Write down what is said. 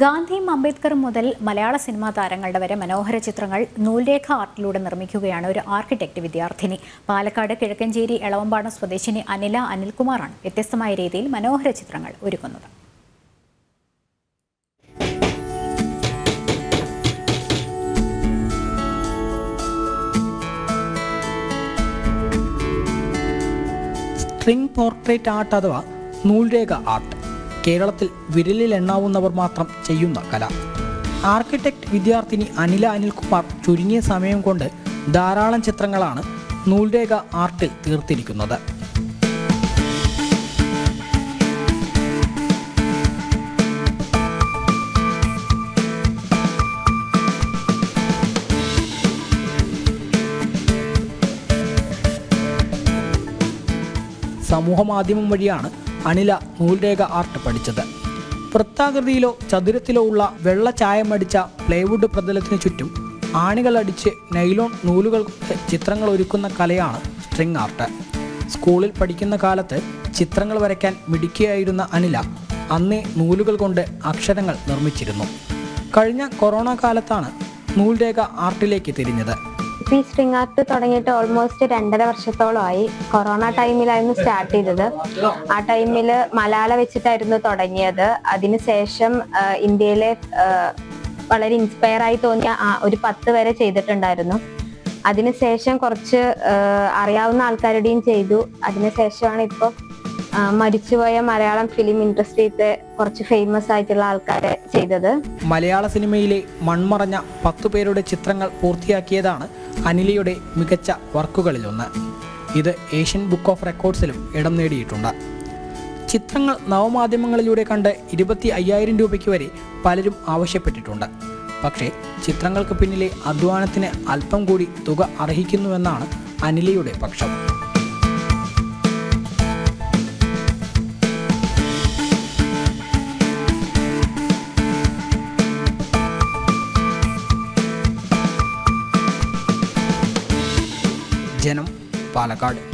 ഗാന്ധിയും അംബേദ്കറും മുതൽ മലയാള സിനിമാ താരങ്ങളുടെ വരെ മനോഹര ചിത്രങ്ങൾ നൂൽരേഖ ആർട്ടിലൂടെ നിർമ്മിക്കുകയാണ് ഒരു ആർക്കിടെക്ട് വിദ്യാർത്ഥിനി പാലക്കാട് കിഴക്കഞ്ചേരി എളവമ്പാടം സ്വദേശിനി അനില അനിൽകുമാറാണ് വ്യത്യസ്തമായ രീതിയിൽ മനോഹര ചിത്രങ്ങൾ ഒരുക്കുന്നത് സ്ട്രിംഗ് പോർട്രേറ്റ് ആർട്ട് അഥവാ നൂൽരേഖ ആർട്ട് കേരളത്തിൽ വിരലിൽ എണ്ണാവുന്നവർ മാത്രം ചെയ്യുന്ന കല ആർക്കിടെക്ട് വിദ്യാർത്ഥിനി അനില അനിൽകുമാർ ചുരുങ്ങിയ സമയം കൊണ്ട് ധാരാളം ചിത്രങ്ങളാണ് നൂൽരേഖ ആർട്ടിൽ തീർത്തിരിക്കുന്നത് സമൂഹ മാധ്യമം വഴിയാണ് അനില നൂൽരേഖ ആർട്ട് പഠിച്ചത് വൃത്താകൃതിയിലോ ചതുരത്തിലോ ഉള്ള വെള്ള ചായമടിച്ച പ്ലൈവുഡ് പ്രതലത്തിനു ചുറ്റും ആണികൾ അടിച്ച് നൈലോൺ നൂലുകൾ കൊണ്ട് ചിത്രങ്ങൾ ഒരുക്കുന്ന കലയാണ് സ്ട്രിംഗ് ആർട്ട് സ്കൂളിൽ പഠിക്കുന്ന കാലത്ത് ചിത്രങ്ങൾ വരയ്ക്കാൻ മിടുക്കിയായിരുന്ന അനില അന്നേ നൂലുകൾ കൊണ്ട് അക്ഷരങ്ങൾ നിർമ്മിച്ചിരുന്നു കഴിഞ്ഞ കൊറോണ കാലത്താണ് നൂൽരേഖ ആർട്ടിലേക്ക് തിരിഞ്ഞത് ഇപ്പൊ ഈ സ്ട്രിംഗ് ആർട്ട് തുടങ്ങിയിട്ട് ഓൾമോസ്റ്റ് രണ്ടര വർഷത്തോളമായി കൊറോണ ടൈമിലായിരുന്നു സ്റ്റാർട്ട് ചെയ്തത് ആ ടൈമിൽ മലയാള വെച്ചിട്ടായിരുന്നു തുടങ്ങിയത് അതിനുശേഷം ആ, ഇന്ത്യയിലെ ആ, വളരെ ഇൻസ്പയർ ആയി തോന്നിയ ആ, ഒരു പത്ത് വരെ ചെയ്തിട്ടുണ്ടായിരുന്നു അതിനുശേഷം കുറച്ച് ആ, അറിയാവുന്ന ആൾക്കാരുടെയും ചെയ്തു അതിനുശേഷമാണ് ഇപ്പോൾ മരിച്ചുപോയ മലയാളം ഫിലിം ഇൻഡസ്ട്രിയിലത്തെ കുറച്ച് ഫേമസ് ആയിട്ടുള്ള ആൾക്കാരെ ചെയ്തത് മലയാള സിനിമയിലെ മൺമറഞ്ഞ പത്തു പേരുടെ ചിത്രങ്ങൾ പൂർത്തിയാക്കിയതാണ് അനിലയുടെ മികച്ച വർക്കുകളിലൊന്ന് ഇത് ഏഷ്യൻ ബുക്ക് ഓഫ് റെക്കോർഡ്സിലും ഇടം നേടിയിട്ടുണ്ട് ചിത്രങ്ങൾ നവമാധ്യമങ്ങളിലൂടെ കണ്ട് ഇരുപത്തി അയ്യായിരം രൂപയ്ക്ക് വരെ പലരും ആവശ്യപ്പെട്ടിട്ടുണ്ട് പക്ഷേ ചിത്രങ്ങൾക്ക് പിന്നിലെ അധ്വാനത്തിന് അല്പം കൂടി തുക അർഹിക്കുന്നുവെന്നാണ് അനിലയുടെ പക്ഷം ജനം പാലക്കാട്